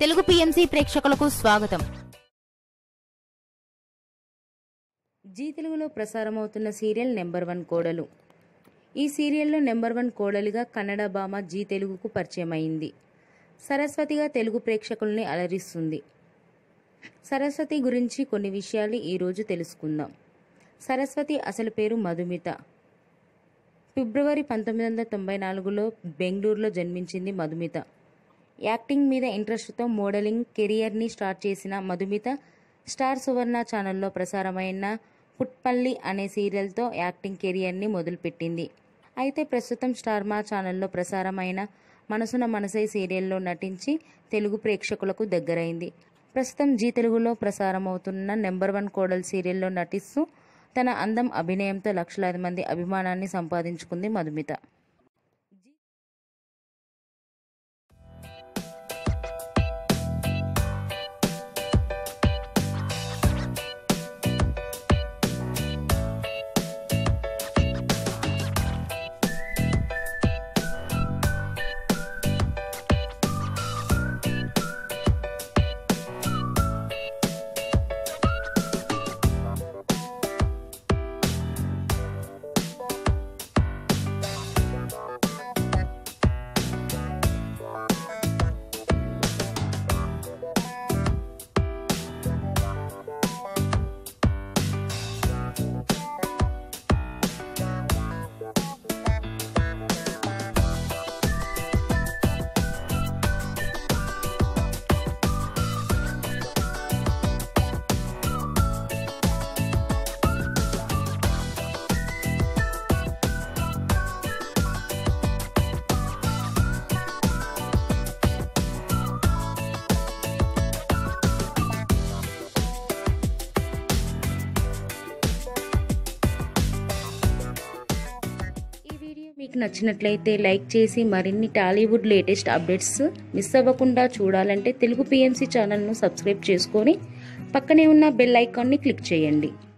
Telugu PMC ప్రేక్షకులకు స్వాగతం G తెలుగులో ప్రసారమవుతున్న సీరియల్ నెంబర్ వన్ కోడలు ఈ సీరియల్లో నెంబర్ వన్ కోడలిగా కన్నడ భామ జీ తెలుగుకు పరిచయం అయింది సరస్వతిగా తెలుగు ప్రేక్షకుల్ని అలరిస్తుంది సరస్వతి గురించి కొన్ని విషయాలు ఈరోజు తెలుసుకుందాం సరస్వతి అసలు పేరు మధుమిత ఫిబ్రవరి పంతొమ్మిది వందల తొంభై నాలుగులో బెంగళూరులో జన్మించింది మధుమిత యాక్టింగ్ మీద ఇంట్రెస్ట్తో మోడలింగ్ కెరియర్ని స్టార్ట్ చేసిన మధుమిత స్టార్ సువర్ణ ఛానల్లో ప్రసారమైన పుట్పల్లి అనే సీరియల్తో యాక్టింగ్ కెరియర్ని మొదలుపెట్టింది అయితే ప్రస్తుతం స్టార్ మా ఛానల్లో ప్రసారమైన మనసున మనసై సీరియల్లో నటించి తెలుగు ప్రేక్షకులకు దగ్గరైంది ప్రస్తుతం జీ తెలుగులో ప్రసారమవుతున్న నెంబర్ వన్ కోడల్ సీరియల్లో నటిస్తూ తన అందం అభినయంతో లక్షలాది మంది అభిమానాన్ని సంపాదించుకుంది మధుమిత ఈ వీడియో మీకు నచ్చినట్లయితే లైక్ చేసి మరిన్ని టాలీవుడ్ లేటెస్ట్ అప్డేట్స్ మిస్ అవ్వకుండా చూడాలంటే తెలుగు పిఎంసి ఛానల్ను సబ్స్క్రైబ్ చేసుకొని పక్కనే ఉన్న బెల్ ఐకాన్ని క్లిక్ చేయండి